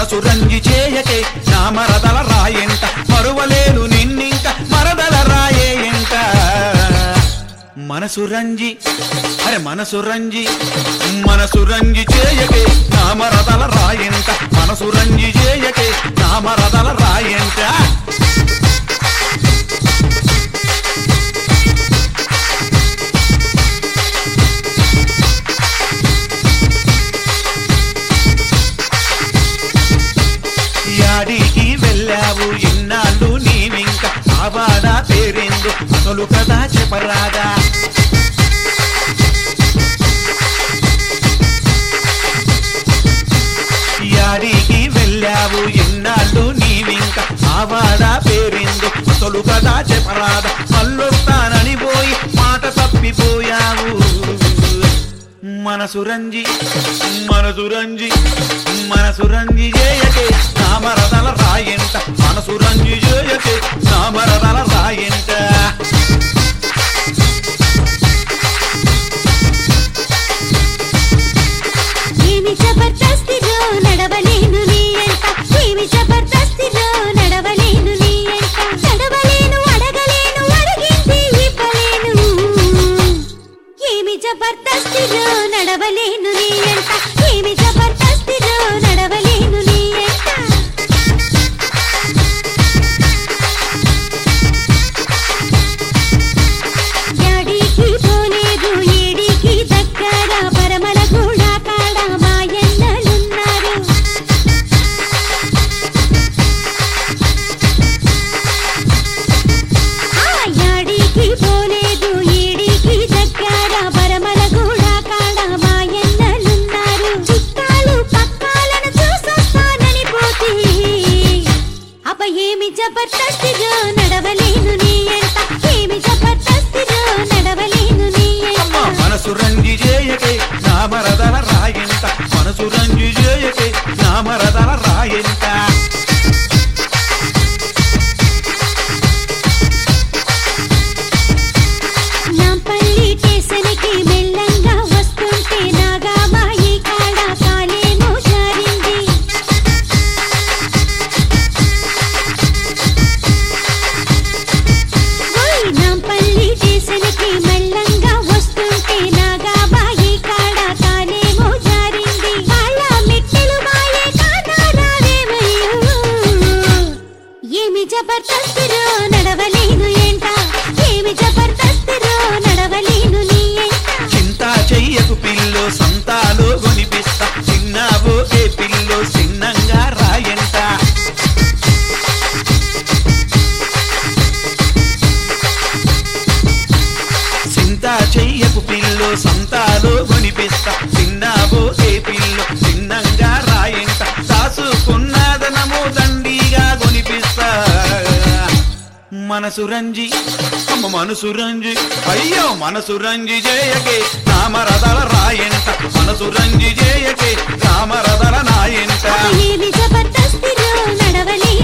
మనసు రంజి చేయకే నా మరదల రాయంట మరువలేను నిన్నింక మరదల రాయే ఎంట మనసు రంజి అరే మనసు రంజి మనసు రంజి చేయకే నా మరదల రాయంట మనసు రంజి చేయకే నా మరదల రాయంట యాడికి వెళ్ళావు ఇన్నాళ్ళు నీవింక ఆవాడా పేరిందు అసలు కదా చెప్పరాదా యాడికి వెళ్ళావు ఇన్నాళ్ళు నీవింక ఆవాడా పేరిందు అసలు కదా చెప్పరాదా మళ్ళొస్తానని పోయి మాట తప్పిపోయావు మనసు రంజి మనసు రంజి మనసు రంజి చేయకే నా మరదల రాయంట మనసు రంజి చేయకే నా మరదల రాయంట ఏమి జబర్దస్తిలో నడవలేను నీ ఎంట ఏమి జబర్దస్తిలో నడవలేను నీ ఎంట నడవలేను అడగలేను అడిగింది ఇవ్వలేను ఏమి జబర్దస్తిలో నడవలేను నీ ఎంట ఏమి జబర్దస్తిలో నడవలేను నీ ఎంట యాడికి పోలేదు ఏడికి దగ్గర పరమల కూడా కాడ మాయన్నలున్నారు ఆ యాడికి పోలేదు ఏడికి దగ్గర పరమల కూడా కాడ మాయన్నలున్నారు చుట్టాలు పక్కాలను చూసొస్తానని పోతే అబ్బ ఏమి జబర్దస్తిగా నడవలేను నీ ఎంట ఏమి జబర్దస్తిగా నడవలేను నీ అమ్మ ఎంట మనసు రంజి చేయకే నా మరదల రాయంట మనసు రంజి చేయకే నా మరదల రాయంట నాంపల్లి స్టేషన్కి మెల్లంగా వస్తుంటే నాగా మాయి కాడ కాలేమో జారింది ఓయ్ నాంపల్లి స్టేషన్కి మెల్లంగా వస్తుంటే నాగా మాయి కాడ కాలేమో జారింది వాళ్ళ మెట్టెలు మాయే కానారావేమయ్యో ఏమి జబర్దస్తిరో నడవలేను ఏంట ఏమి జబర్దస్తిరో నడవలేను నీ ఏంట చింత చెయ్యకు పిల్లు సంతాలు కొనిపిస్తా చిన్నావు ఏ పిల్లు చిన్నంగా రాయంట చింత చెయ్యకు పిల్లు సంతాలు కొనిపిస్తా చిన్నావు ఏ పిల్లు చిన్నంగా రాయంట దాసుకున్నదనము దండిగా కొనిపిస్తా మనసు రంజి అమ్మ మనసు రంజి అయ్యో మనసు రంజి చేయకే రామరదల రాయంట మనసు రంజి చేయకే రామరదల నాయంట ఏమి జబర్దస్తిరో నడవలేను